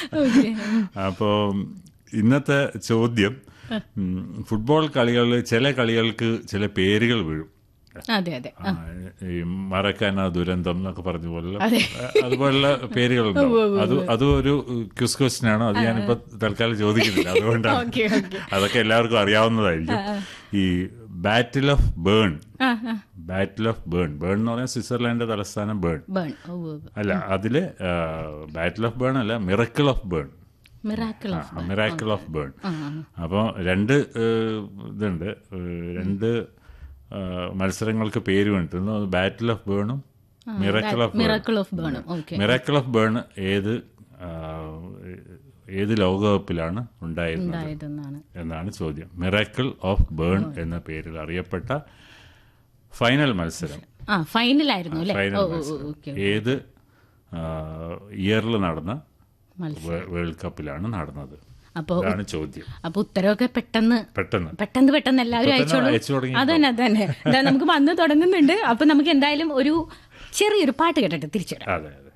Okay അപ്പോൾ ഇന്നത്തെ ചോദ്യം ഉം, ഫുട്ബോൾ കളികളിൽ ചില കളികൾക്ക് ചില പേരുകൾ വീഴും അതെ അതെ ആ, ഈ മറക്കാന ദുരന്തം എന്നൊക്കെ പറഞ്ഞ പോലെ അതെ. അതുപോലുള്ള പേരുകളുണ്ടാവും അത് അതും ഒരു ക്യൂസ് ക്വസ്റ്റ്യൻ ആണ് അത് ഞാനിപ്പോ തൽക്കാലം ചോദിക്കുന്നില്ല അതുകൊണ്ടാണ് ഓക്കെ ഓക്കെ അതൊക്കെ എല്ലാവർക്കും അറിയാവുന്നതായിരിക്കും ഈ ബാറ്റിൽ ഓഫ് ബേൺ ആ ആ ബാറ്റിൽ ഓഫ് ബേൺ ബേൺ എന്ന് പറഞ്ഞാൽ സ്വിറ്റ്സർലാൻഡിന്റെ തലസ്ഥാനം ബേൺ ബേൺ ഓ അല്ല അതില് ബാറ്റിൽ ഓഫ് ബേൺ അല്ല miracle of burn miracle of miracle of burn അപ്പോൾ രണ്ട് ഏഹ്, ഇതുണ്ട് ഏഹ്, രണ്ട് ഏഹ്, മത്സരങ്ങൾക്ക് പേര് വേണ്ടിട്ടുണ്ട് ബാറ്റിൽ ഓഫ് ബേണും miracle of burn miracle of ബേണും ഓക്കെ മിറാക്കിൾ ഓഫ് ബേൺ ഏത് ആ, ഏത് ലോകകപ്പിലാണ് ഉണ്ടായിരുന്നത് ഉണ്ടായതെന്നാണ് എന്നാണ് ചോദ്യം മിറാക്കിൾ ഓഫ് ബേൺ എന്ന പേരിൽ അറിയപ്പെട്ട ഫൈനൽ മത്സരം ആ ഫൈനലായിരുന്നു അല്ലേ ഫൈനൽ ഓ ഓ മത്സരം ഓക്കെ ഏത് ഇയറിൽ നടന്ന മത്സരം വേ- വേൾഡ് കപ്പിലാണ് നടന്നത് അപ്പോ ഇതാണ് ചോദ്യം അപ്പൊ ഉത്തരവൊക്കെ പെട്ടെന്ന് പെട്ടെന്ന് പെട്ടെന്ന് പെട്ടെന്ന് എല്ലാവരും ഇപ്പൊ തന്നെ അയച്ചോളൂ അയച്ചു തുടങ്ങി അതന്നെ അതന്നെ എന്താ നമുക്ക് വന്ന് തുടങ്ങുന്നുണ്ട് അപ്പൊ നമുക്ക് എന്തായാലും ഒരു ചെറിയൊരു പാട്ട് കേട്ടിട്ട് തിരിച്ചിടാം അതെ അതെ